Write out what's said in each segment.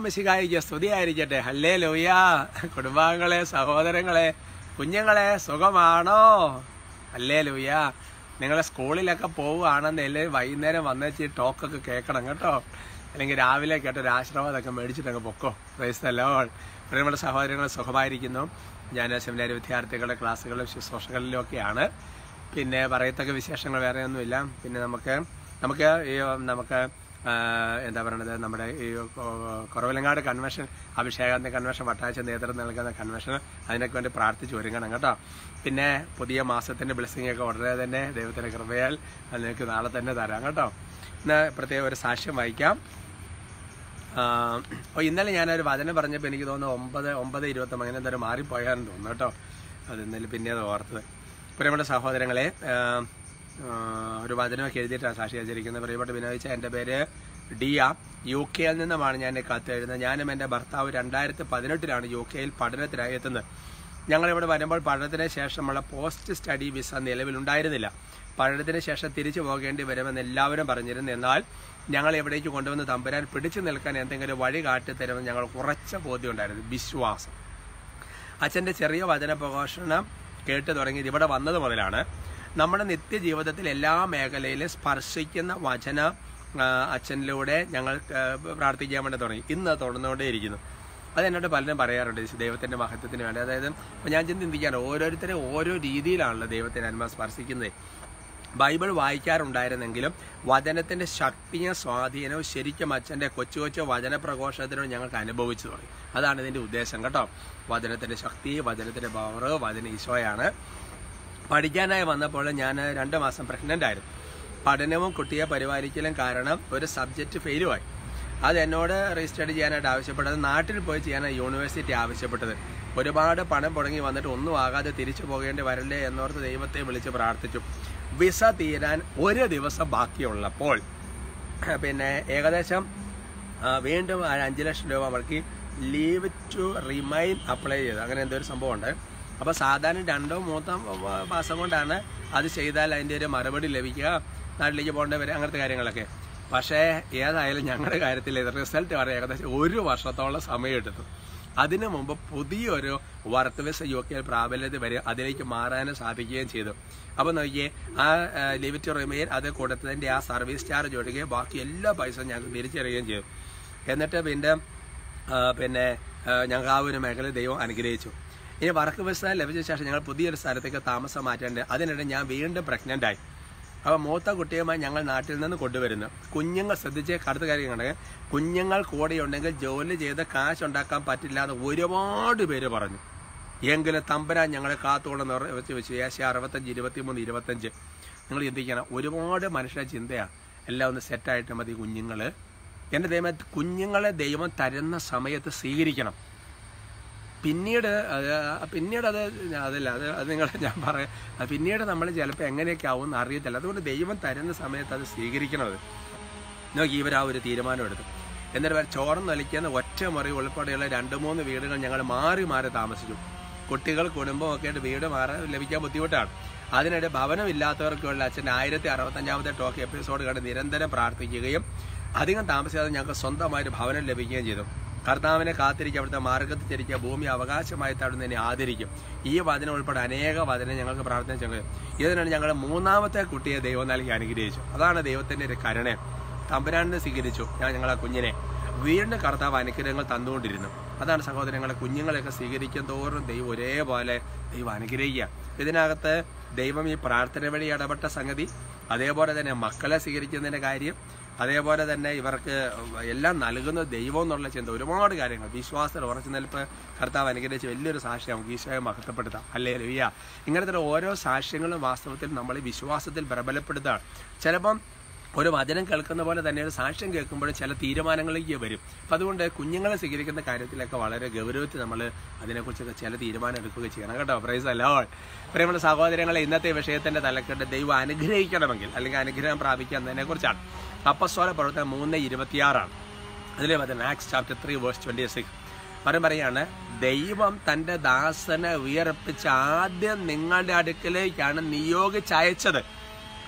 മിശികായിക്ക് സ്തുതിയായിരിക്കട്ടെ ഹല്ലേ ലൂയ കുടുംബാംഗങ്ങളെ സഹോദരങ്ങളെ കുഞ്ഞുങ്ങളെ സുഖമാണോ ഹല്ലേ ലൂയ നിങ്ങൾ സ്കൂളിലൊക്കെ പോവുകയാണെന്നില്ല വൈകുന്നേരം വന്നേച്ച് ടോക്കൊക്കെ കേൾക്കണം കേട്ടോ അല്ലെങ്കിൽ രാവിലെ കേട്ട ഒരു ആശ്രമതൊക്കെ മേടിച്ചിട്ടങ്ങ് പൊക്കോ പ്രൈസ്തല്ലോ പ്രിയമുള്ള സഹോദരങ്ങൾ സുഖമായിരിക്കുന്നു ഞാൻ സെമിനാരി വിദ്യാർത്ഥികളുടെ ക്ലാസ്സുകളിലും ശുശ്രൂഷകളിലും ഒക്കെയാണ് പിന്നെ പറയത്തക്ക വിശേഷങ്ങൾ വേറെ ഒന്നുമില്ല പിന്നെ നമുക്ക് നമുക്ക് ഈ നമുക്ക് ആ, എന്താ പറയണത് നമ്മുടെ ഈ കൊ- കുറവിലങ്ങാട് കൺവെൻഷൻ അഭിഷേകാന്ത കൺവെൻഷൻ വട്ടാഴ്ച നേതൃത്വം നൽകുന്ന കൺവെൻഷൻ അതിനൊക്കെ വേണ്ടി പ്രാർത്ഥിച്ച് ഒരുങ്ങണം കേട്ടോ പിന്നെ പുതിയ മാസത്തിന്റെ ബ്ലെസ്സിങ് ഒക്കെ ഉടനെ തന്നെ ദൈവത്തിന്റെ കൃപയാൽ അത് നിങ്ങൾക്ക് നാളെ തന്നെ തരാം കേട്ടോ ഇന്ന് പ്രത്യേക ഒരു സാക്ഷ്യം വായിക്കാം അപ്പോൾ ഇന്നലെ ഞാനൊരു വചനം പറഞ്ഞപ്പോൾ എനിക്ക് തോന്നുന്നു ഒമ്പത് ഒമ്പത് ഇരുപത്തൊമ്പത് അങ്ങനെ എന്തായാലും മാറിപ്പോയാന്ന് തോന്നുന്നു കേട്ടോ അത് ഇന്നലെ പിന്നെ അത് ഓർത്തത് പ്രിയപ്പെട്ട സഹോദരങ്ങളെ ആ, ആ, ഒരു വചനമൊക്കെ എഴുതിയിട്ടാണ് സാക്ഷി വെച്ചിരിക്കുന്നത് പ്രിയപ്പെട്ട വിനോദിച്ച എൻ്റെ പേര് ഡിയ യു കെയിൽ നിന്നുമാണ് ഞാൻ ഈ കത്ത് എഴുതുന്നത് ഞാനും എൻ്റെ ഭർത്താവ് രണ്ടായിരത്തി പതിനെട്ടിലാണ് യു കെയിൽ പഠനത്തിനായി എത്തുന്നത് ഞങ്ങളിവിടെ വരുമ്പോൾ പഠനത്തിന് ശേഷമുള്ള പോസ്റ്റ് സ്റ്റഡി വിസ നിലവിലുണ്ടായിരുന്നില്ല പഠനത്തിന് ശേഷം തിരിച്ചു പോകേണ്ടി വരുമെന്ന് എല്ലാവരും പറഞ്ഞിരുന്നു എന്നാൽ ഞങ്ങൾ എവിടേക്ക് കൊണ്ടുവന്ന് തമ്പുരാൻ പിടിച്ചു നിൽക്കാൻ എന്തെങ്കിലും വഴി കാട്ടിത്തരുമെന്ന് ഞങ്ങൾ കുറച്ച് ബോധ്യമുണ്ടായിരുന്നു വിശ്വാസം അച്ഛൻ്റെ ചെറിയ വചന പ്രഘോഷണം കേട്ട് തുടങ്ങിയത് ഇവിടെ വന്നത് മുതലാണ് നമ്മുടെ നിത്യജീവിതത്തിൽ എല്ലാ മേഖലയിലും സ്പർശിക്കുന്ന വചന ആ, അച്ഛനിലൂടെ ഞങ്ങൾ ആ, പ്രാർത്ഥിക്കാൻ വേണ്ടി തുടങ്ങി ഇന്ന് തുടർന്നുകൊണ്ടേയിരിക്കുന്നു അത് എന്നോട് പലരും പറയാറുണ്ട് ഈ ദൈവത്തിന്റെ മഹത്വത്തിന് വേണ്ടി അതായത് ഇപ്പൊ ഞാൻ ചിന്തിക്കാറ് ഓരോരുത്തരെ ഓരോ രീതിയിലാണല്ലോ ദൈവത്തിന്റെ അന്മ സ്പർശിക്കുന്നത് ബൈബിൾ വായിക്കാറുണ്ടായിരുന്നെങ്കിലും വചനത്തിന്റെ ശക്തിയും സ്വാധീനവും ശരിക്കും അച്ഛന്റെ കൊച്ചു കൊച്ചു വചന പ്രഘോഷത്തിനോട് ഞങ്ങൾക്ക് അനുഭവിച്ചു തുടങ്ങി അതാണ് ഇതിന്റെ ഉദ്ദേശം കേട്ടോ വചനത്തിന്റെ ശക്തി വചനത്തിന്റെ പവർ വചന ഈശോയാണ് പഠിക്കാനായി വന്നപ്പോൾ ഞാൻ രണ്ട് മാസം പ്രഗ്നന്റ് ആയിരുന്നു പഠനവും കുട്ടിയെ പരിപാലിക്കലും കാരണം ഒരു സബ്ജക്റ്റ് ഫെയിലുമായി അത് എന്നോട് രജിസ്റ്റർ ചെയ്യാനായിട്ട് ആവശ്യപ്പെട്ടത് നാട്ടിൽ പോയി ചെയ്യാനാണ് യൂണിവേഴ്സിറ്റി ആവശ്യപ്പെട്ടത് ഒരുപാട് പണം പുടങ്ങി വന്നിട്ട് ഒന്നും ആകാതെ തിരിച്ചു പോകേണ്ടി വരല്ലേ എന്നോർത്ത് ദൈവത്തെ വിളിച്ച് പ്രാർത്ഥിച്ചു വിസ തീരാൻ ഒരു ദിവസം ബാക്കിയുള്ളപ്പോൾ പിന്നെ ഏകദേശം ആ, വീണ്ടും ആ അഞ്ച് ലക്ഷം രൂപ അവർക്ക് ലീവ് ടു റിമൈൻ അപ്ലൈ ചെയ്ത് അങ്ങനെ എന്തോ ഒരു സംഭവമുണ്ട് അപ്പോൾ സാധാരണ രണ്ടോ മൂന്നോ മാസം കൊണ്ടാണ് അത് ചെയ്താൽ അതിൻ്റെ ഒരു മറുപടി ലഭിക്കുക നാട്ടിലേക്ക് പോകേണ്ടി വരും അങ്ങനത്തെ കാര്യങ്ങളൊക്കെ പക്ഷേ ഏതായാലും ഞങ്ങളുടെ കാര്യത്തിൽ റിസൾട്ട് പറയാൻ ഏകദേശം ഒരു വർഷത്തോളം സമയം എടുത്തു അതിനു മുമ്പ് പുതിയൊരു വർക്ക് വിസ യു കെയിൽ പ്രാബല്യത്തിൽ വരെ അതിലേക്ക് മാറാനും സാധിക്കുകയും ചെയ്തു അപ്പോൾ നോക്കിയേ ആ ലിവ് ടു റിമെയിൻ അത് കൊടുത്തതിൻ്റെ ആ സർവീസ് ചാർജ് ഒഴികെ ബാക്കി എല്ലാ പൈസയും ഞങ്ങൾക്ക് തിരിച്ചറിയുകയും ചെയ്തു എന്നിട്ട് പിന്നെ ആ, പിന്നെ ആ, ഞങ്ങൾക്ക് ആ ഒരു മേഖല ദൈവം അനുഗ്രഹിച്ചു ഇനി വർക്ക് വിസ ലഭിച്ച ശേഷം ഞങ്ങൾ പുതിയൊരു സ്ഥലത്തേക്ക് താമസം മാറ്റേണ്ടത് അതിനിടെ ഞാൻ വീണ്ടും പ്രഗ്നൻ്റ് ആയി അപ്പോൾ മൂത്ത കുട്ടിയുമായി ഞങ്ങൾ നാട്ടിൽ നിന്ന് കൊണ്ടുവരുന്നു കുഞ്ഞുങ്ങൾ ശ്രദ്ധിച്ച് കടുത്ത കാര്യങ്ങൾ കുഞ്ഞുങ്ങൾ കൂടെയുണ്ടെങ്കിൽ ജോലി ചെയ്ത് കാശ് ഉണ്ടാക്കാൻ പറ്റില്ല എന്ന് ഒരുപാട് പേര് പറഞ്ഞു എങ്കിലും തമ്പരാൻ ഞങ്ങളെ കാത്തോളം വെച്ച് വെച്ച് ഏഷ്യ അറുപത്തഞ്ച് ഇരുപത്തിമൂന്ന് ഇരുപത്തഞ്ച് നിങ്ങൾ ചിന്തിക്കണം ഒരുപാട് മനുഷ്യരുടെ ചിന്തയാണ് എല്ലാം ഒന്ന് സെറ്റായിട്ട് മതി കുഞ്ഞുങ്ങൾ എൻ്റെ ദൈവം കുഞ്ഞുങ്ങളെ ദൈവം തരുന്ന സമയത്ത് സ്വീകരിക്കണം പിന്നീട് അത് പിന്നീട് അത് അതല്ല അത് അത് നിങ്ങൾ ഞാൻ പറയാം അത് പിന്നീട് നമ്മൾ ചിലപ്പോൾ എങ്ങനെയൊക്കെ ആവും എന്ന് അറിയത്തില്ല അതുകൊണ്ട് ദൈവം തരുന്ന സമയത്ത് അത് സ്വീകരിക്കണത് നോക്കി ഇവർ ആ ഒരു തീരുമാനം എടുത്തു എന്നിട്ട് ഇവർ ചോർന്ന് വലിക്കുന്ന ഒറ്റ മുറി ഉൾപ്പെടെയുള്ള രണ്ട് മൂന്ന് വീടുകൾ ഞങ്ങൾ മാറി മാറി താമസിച്ചു കുട്ടികൾ കുടുംബം ഒക്കെ ആയിട്ട് വീട് മാറാൻ ലഭിക്കാൻ ബുദ്ധിമുട്ടാണ് അതിനിടെ ഭവനമില്ലാത്തവർക്കുള്ള അച്ഛൻ്റെ ആയിരത്തി അറുപത്തഞ്ചാമത്തെ ടോക്ക് എപ്പിസോഡ് കണ്ട് നിരന്തരം പ്രാർത്ഥിക്കുകയും അധികം താമസിയാതെ ഞങ്ങൾക്ക് സ്വന്തമായൊരു ഭവനം ലഭിക്കുകയും ചെയ്തു കർത്താവിനെ കാത്തിരിക്കുക അവിടുത്തെ മാർഗത്തിൽ തിരിക്കുക ഭൂമി അവകാശമായി തടുന്നതിനെ ആദരിക്കും ഈ വചനം ഉൾപ്പെടെ അനേക വചനം ഞങ്ങൾക്ക് പ്രാർത്ഥന ചെയ്യും ഇതിനാണ് ഞങ്ങളുടെ മൂന്നാമത്തെ കുട്ടിയെ ദൈവം നൽകി അനുഗ്രഹിച്ചു അതാണ് ദൈവത്തിന്റെ ഒരു കരുണ തമ്പുരാനെ സ്വീകരിച്ചു ഞാൻ ഞങ്ങളെ കുഞ്ഞിനെ വീണ്ടും കർത്താവ് അനുഗ്രഹങ്ങൾ തന്നുകൊണ്ടിരുന്നു അതാണ് സഹോദരങ്ങളെ കുഞ്ഞുങ്ങളെയൊക്കെ സ്വീകരിക്കും തോറും ദൈവം ഒരേപോലെ ദൈവം അനുഗ്രഹിക്കുക ഇതിനകത്ത് ദൈവം ഈ പ്രാർത്ഥന വഴി ഇടപെട്ട സംഗതി അതേപോലെ തന്നെ മക്കളെ സ്വീകരിക്കുന്നതിന്റെ കാര്യം അതേപോലെ തന്നെ ഇവർക്ക് എല്ലാം നൽകുന്ന ദൈവം എന്നുള്ള ചിന്ത ഒരുപാട് കാര്യങ്ങൾ വിശ്വാസത്തിൽ ഉറച്ചു നിൽപ്പ് കർത്താവ് അനുഗ്രഹിച്ച് വലിയൊരു സാക്ഷ്യം നമുക്ക് ഈശോയെ മഹത്വപ്പെടുത്താം അല്ലേ ലവിയ ഇങ്ങനത്തെ ഓരോ സാക്ഷ്യങ്ങളും വാസ്തവത്തിൽ നമ്മൾ ഈ വിശ്വാസത്തിൽ പ്രബലപ്പെടുത്താണ് ചിലപ്പം ഒരു വചനം കേൾക്കുന്ന പോലെ തന്നെ ഒരു സാക്ഷ്യം കേൾക്കുമ്പോഴും ചില തീരുമാനങ്ങളിലേക്ക് വരും അപ്പം അതുകൊണ്ട് കുഞ്ഞുങ്ങളെ സ്വീകരിക്കുന്ന കാര്യത്തിലൊക്കെ വളരെ ഗൗരവത്തിൽ നമ്മൾ അതിനെക്കുറിച്ചൊക്കെ ചില തീരുമാനം എടുക്കുക ചെയ്യണം കേട്ടോ പ്രൈസ് അല്ലോ പ്രിയമുള്ള സഹോദരങ്ങളെ ഇന്നത്തെ വിഷയത്തിന്റെ തലക്കെട്ട് ദൈവം അനുഗ്രഹിക്കണമെങ്കിൽ അല്ലെങ്കിൽ അനുഗ്രഹം പ്രാപിക്കുന്നതിനെ കുറിച്ചാണ് അപ്പസ്വല പ്രവർത്തനം മൂന്ന് ഇരുപത്തിയാറാണ് അതിലെ പറയുന്നത് Acts chapter three verse twenty six പറയും പറയാണ് ദൈവം തന്റെ ദാസനെ ഉയർപ്പിച്ച് ആദ്യം നിങ്ങളുടെ അടുക്കലേക്കാണ് നിയോഗിച്ചയച്ചത്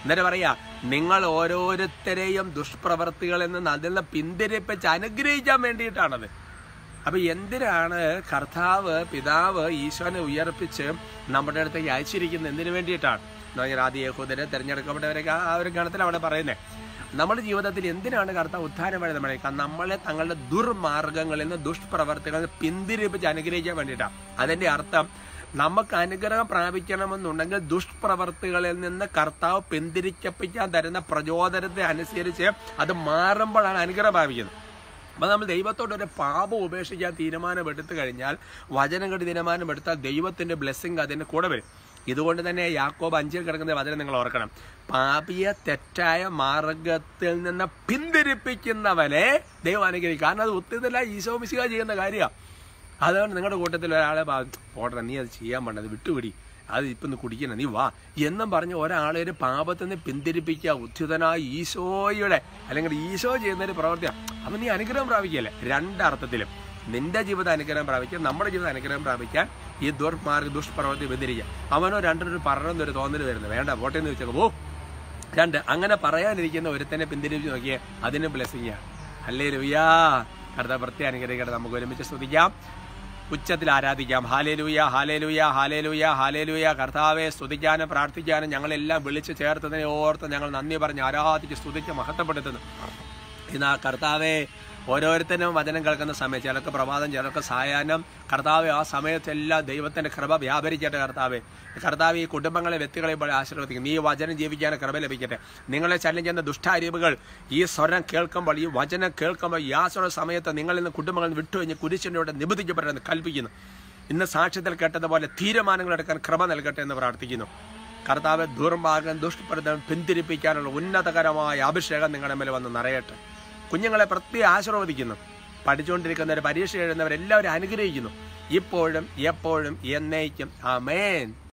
എന്നിട്ട് പറയാ നിങ്ങൾ ഓരോരുത്തരെയും ദുഷ്പ്രവർത്തികളിൽ നിന്ന് അതിൽ നിന്ന് പിന്തിരിപ്പിച്ച് അനുഗ്രഹിക്കാൻ വേണ്ടിയിട്ടാണത് അപ്പൊ എന്തിനാണ് കർത്താവ് പിതാവ് ഈശോനെ ഉയർപ്പിച്ച് നമ്മുടെ അടുത്തേക്ക് അയച്ചിരിക്കുന്നത് എന്തിനു വേണ്ടിയിട്ടാണ് എന്ന് പറഞ്ഞാൽ ആദ്യ യഹൂദരെ തിരഞ്ഞെടുക്കപ്പെട്ടവരൊക്കെ ആ ഒരു ഗണത്തിൽ അവിടെ പറയുന്നത് നമ്മുടെ ജീവിതത്തിൽ എന്തിനാണ് കർത്താവ് ഉദ്ധാരം വഴി നമ്മളെ നമ്മളെ തങ്ങളുടെ ദുർമാർഗങ്ങളിൽ നിന്ന് ദുഷ്പ്രവർത്തികളിൽ നിന്ന് പിന്തിരിപ്പിച്ച് അനുഗ്രഹിക്കാൻ വേണ്ടിയിട്ടാണ് അതിന്റെ അർത്ഥം നമുക്ക് അനുഗ്രഹം പ്രാപിക്കണമെന്നുണ്ടെങ്കിൽ ദുഷ്പ്രവർത്തികളിൽ നിന്ന് കർത്താവ് പിന്തിരിക്കപ്പിക്കാൻ തരുന്ന പ്രചോദനത്തെ അനുസരിച്ച് അത് മാറുമ്പോഴാണ് അനുഗ്രഹം പ്രാപിക്കുന്നത് അപ്പൊ നമ്മൾ ദൈവത്തോട് ഒരു പാപം ഉപേക്ഷിക്കാൻ തീരുമാനമെടുത്തു കഴിഞ്ഞാൽ വചനം കെട്ടി തീരുമാനമെടുത്താൽ ദൈവത്തിന്റെ ബ്ലെസ്സിങ് അതിന്റെ കൂടെ വരും ഇതുകൊണ്ട് തന്നെ യാക്കോബ് അഞ്ചിൽ കിടക്കുന്ന വചനം നിങ്ങൾ ഓർക്കണം പാപിയെ തെറ്റായ മാർഗത്തിൽ നിന്ന് പിന്തിരിപ്പിക്കുന്നവനെ ദൈവം അനുഗ്രഹിക്കും കാരണം അത് ഒത്തിരി ഈശോ മിശിക ചെയ്യുന്ന കാര്യമാണ് അതുകൊണ്ട് നിങ്ങളുടെ കൂട്ടത്തിൽ ഒരാളെ പോട്ടെ നീ അത് ചെയ്യാൻ പാടില്ല അത് വിട്ടുപിടി അത് ഇപ്പം ഒന്ന് കുടിക്കണം നീ വാ എന്നും പറഞ്ഞ് ഒരാളെ ഒരു പാപത്തിൽ നിന്ന് പിന്തിരിപ്പിക്കുക ഉദ്ധിതനായ ഈശോയുടെ അല്ലെങ്കിൽ ഈശോ ചെയ്യുന്ന ഒരു പ്രവർത്തിയാണ് അപ്പം നീ അനുഗ്രഹം പ്രാപിക്കുകയല്ലേ രണ്ടർത്ഥത്തിലും നിന്റെ ജീവിതം അനുഗ്രഹം പ്രാപിക്കാൻ നമ്മുടെ ജീവിതം അനുഗ്രഹം പ്രാപിക്കാൻ ഈ ദുർമാർഗ ദുഷ്പ്രവർത്തി ബന്ധിരിക്കുക അവനോ രണ്ടിനൊരു പറഞ്ഞൊരു തോന്നൽ വരുന്നത് വേണ്ട പോട്ടെ എന്ന് വെച്ചേക്ക് പോ രണ്ട് അങ്ങനെ പറയാനിരിക്കുന്ന ഒരുത്തനെ പിന്തിരിപ്പിച്ച് നോക്കിയേ അതിന് ബ്ലെസ്സിങ്ങാണ് അല്ലേ ലുയ്യാ കർത്താവ് പ്രത്യേക അനുഗ്രഹിക്കട്ടെ നമുക്ക് ഒരുമിച്ച് സ്തുതിക്കാം ഉച്ചത്തിൽ ആരാധിക്കാം ഹാലേലൂയ ഹാലേലൂയ ഹാലേലൂയ ഹാലേലൂയ കർത്താവെ സ്തുതിക്കാനും പ്രാർത്ഥിക്കാനും ഞങ്ങളെല്ലാം വിളിച്ചു ചേർത്തതിനെ ഓർത്ത് ഞങ്ങൾ നന്ദി പറഞ്ഞ് ആരാധിച്ച് സ്തുതിച്ച് മഹത്വപ്പെടുത്തുന്നു ഇന്ന് ആ കർത്താവെ ഓരോരുത്തരും വചനം കേൾക്കുന്ന സമയം ചിലർക്ക് പ്രഭാതം ചിലർക്ക് സായാഹ്നം കർത്താവ് ആ സമയത്തെല്ലാം ദൈവത്തിന്റെ കൃപ വ്യാപരിക്കട്ടെ കർത്താവെ കർത്താവ് ഈ കുടുംബങ്ങളെ വ്യക്തികളെ ഇപ്പോൾ ആശീർവദിക്കും ഈ വചനം ജീവിക്കാൻ കൃപ ലഭിക്കട്ടെ നിങ്ങളെ ശല്യം ചെയ്യുന്ന ദുഷ്ടാരിവുകൾ ഈ സ്വരം കേൾക്കുമ്പോൾ ഈ വചനം കേൾക്കുമ്പോൾ യാതൊരു സമയത്ത് നിങ്ങളിൽ നിന്ന് കുടുംബങ്ങളിൽ നിന്ന് വിട്ടുകഴിഞ്ഞ് കുരിശിൻ്റെ ഇവിടെ നിബന്ധിക്കപ്പെട്ടെന്ന് കൽപ്പിക്കുന്നു ഇന്ന് സാക്ഷ്യത്തിൽ കേട്ടതുപോലെ തീരുമാനങ്ങൾ എടുക്കാൻ കൃപ നൽകട്ടെ എന്ന് പ്രാർത്ഥിക്കുന്നു കർത്താവ് ദുർമാർഗം ദുഷ്പ്രദം പിന്തിരിപ്പിക്കാനുള്ള ഉന്നതകരമായ അഭിഷേകം നിങ്ങളുടെ മേലെ വന്ന് നിറയട്ടെ കുഞ്ഞുങ്ങളെ പ്രത്യേകം ആശീർവദിക്കുന്നു പഠിച്ചുകൊണ്ടിരിക്കുന്നവർ പരീക്ഷ എഴുതുന്നവരെല്ലാവരും അനുഗ്രഹിക്കുന്നു ഇപ്പോഴും എപ്പോഴും എന്നേക്കും ആമേൻ